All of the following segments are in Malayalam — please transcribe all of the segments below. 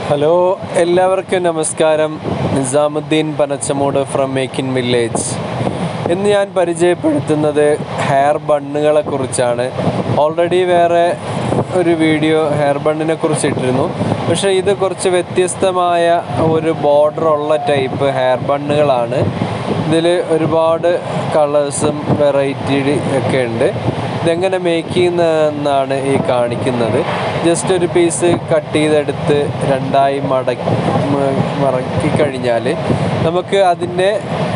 ഹലോ എല്ലാവർക്കും നമസ്കാരം Nizamuddin Panachamoodu from make in village ഇന്ന് ഞാൻ പരിചയപ്പെടുത്തുന്നത് ഹെയർ ബണ്ണുകളെ കുറിച്ചാണ് ഓൾറെഡി വേറെ ഒരു വീഡിയോ ഹെയർ ബണ്ണിനെ കുറിച്ച് ഇട്ടിരുന്നു പക്ഷേ ഇത് കുറച്ച് വ്യത്യസ്തമായ ഒരു ബോർഡർ ഉള്ള ടൈപ്പ് ഹെയർ ബണ്ണുകളാണ് ഇതിൽ ഒരുപാട് കളേഴ്സും വെറൈറ്റി ഒക്കെ ഉണ്ട് ഇതെങ്ങനെ മേക്ക് ചെയ്യുന്നതെന്നാണ് ഈ കാണിക്കുന്നത് ജസ്റ്റ് ഒരു പീസ് കട്ട് ചെയ്തെടുത്ത് രണ്ടായി മടക്കി മടക്കി കഴിഞ്ഞാൽ നമുക്ക് അതിൻ്റെ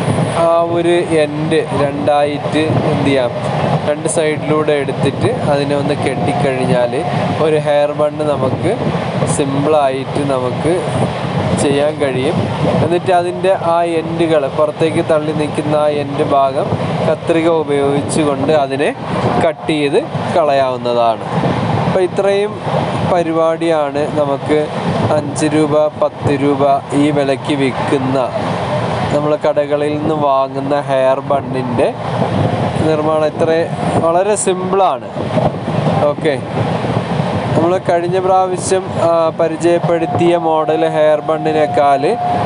ആ ഒരു എൻഡ് രണ്ടായിട്ട് എന്ത് ചെയ്യാം രണ്ട് സൈഡിലൂടെ എടുത്തിട്ട് അതിനെ ഒന്ന് കെട്ടിക്കഴിഞ്ഞാൽ ഒരു ഹെയർ ബണ്ണ് നമുക്ക് സിമ്പിളായിട്ട് നമുക്ക് ചെയ്യാൻ കഴിയും എന്നിട്ട് അതിൻ്റെ ആ എൻഡുകൾ പുറത്തേക്ക് തള്ളി നിൽക്കുന്ന ആ എൻഡ് ഭാഗം കത്രിക ഉപയോഗിച്ച് കൊണ്ട് അതിനെ കട്ട് ചെയ്ത് കളയാവുന്നതാണ് അപ്പോൾ ഇത്രയും പരിപാടിയാണ് നമുക്ക് അഞ്ച് രൂപ പത്ത് രൂപ ഈ വിലയ്ക്ക് വിൽക്കുന്ന നമ്മൾ കടകളിൽ നിന്ന് വാങ്ങുന്ന ഹെയർ ബണ്ണിൻ്റെ നിർമ്മാണം ഇത്ര വളരെ സിമ്പിളാണ് ഓക്കെ നമ്മൾ കഴിഞ്ഞ പ്രാവശ്യം ആ, പരിചയപ്പെടുത്തിയ മോഡൽ ഹെയർ ബണ്ണിനേക്കാൾ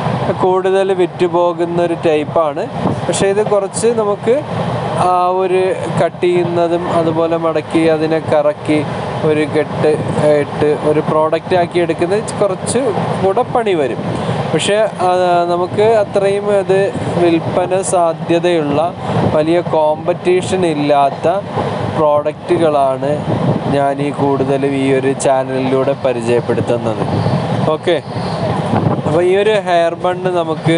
കൂടുതൽ വിറ്റുപോകുന്ന ഒരു ടൈപ്പാണ് പക്ഷേ ഇത് കുറച്ച് നമുക്ക് ആ ഒരു കട്ട് ചെയ്യുന്നതും അതുപോലെ മടക്കി അതിനെ കറക്കി ഒരു കെട്ട് ഇട്ട് ഒരു പ്രോഡക്റ്റ് ആക്കി എടുക്കുന്നത് കുറച്ച് കൂടെ പണി വരും പക്ഷേ ആ, നമുക്ക് അത്രയും അത് വിൽപ്പന സാധ്യതയുള്ള വലിയ കോമ്പറ്റീഷൻ ഇല്ലാത്ത പ്രോഡക്റ്റുകളാണ് ഞാൻ ഈ കൂടുതലും ഈ ഒരു ചാനലിലൂടെ പരിചയപ്പെടുത്തുന്നത് ഓക്കെ അപ്പോൾ ഈ ഒരു ഹെയർ ബണ്ണ് നമുക്ക്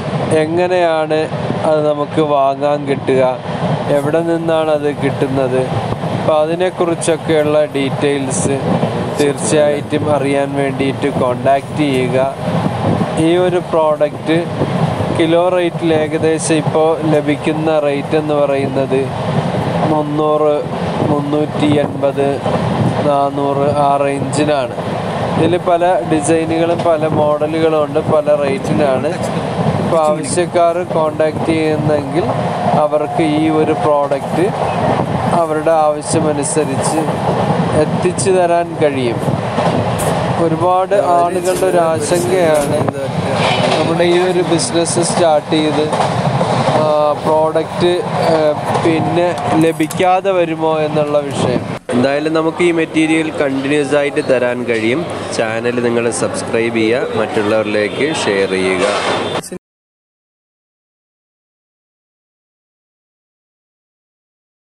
എങ്ങനെയാണ് അത് നമുക്ക് വാങ്ങാൻ കിട്ടുക എവിടെ നിന്നാണ് അത് കിട്ടുന്നത് അപ്പോൾ അതിനെക്കുറിച്ചൊക്കെയുള്ള ഡീറ്റെയിൽസ് തീർച്ചയായിട്ടും അറിയാൻ വേണ്ടിയിട്ട് കോണ്ടാക്റ്റ് ചെയ്യുക ഈ ഒരു പ്രോഡക്റ്റ് കിലോ റേറ്റിൽ ഏകദേശം ഇപ്പോൾ ലഭിക്കുന്ന റേറ്റ് എന്ന് പറയുന്നത് മുന്നൂറ് മുന്നൂറ്റി എൺപത് നാനൂറ് ആ റേഞ്ചിനാണ് ഇതിൽ പല ഡിസൈനുകളും പല മോഡലുകളും ഉണ്ട് പല റേറ്റിനാണ് ഇപ്പോൾ ആവശ്യക്കാർ കോണ്ടാക്ട് ചെയ്യുന്നെങ്കിൽ അവർക്ക് ഈ ഒരു പ്രോഡക്റ്റ് അവരുടെ ആവശ്യമനുസരിച്ച് എത്തിച്ചു തരാൻ കഴിയും ഒരുപാട് ആളുകളുടെ ഒരു ആശങ്കയാണ് നമ്മുടെ ഈ ഒരു ബിസിനസ് സ്റ്റാർട്ട് ചെയ്ത് പ്രോഡക്റ്റ് പിന്നെ ലഭിക്കാതെ വരുമോ എന്നുള്ള വിഷയം എന്തായാലും നമുക്ക് ഈ മെറ്റീരിയൽ കണ്ടിന്യൂസ് ആയിട്ട് തരാൻ കഴിയും ചാനൽ നിങ്ങൾ സബ്സ്ക്രൈബ് ചെയ്യുക മറ്റുള്ളവരിലേക്ക് ഷെയർ ചെയ്യുക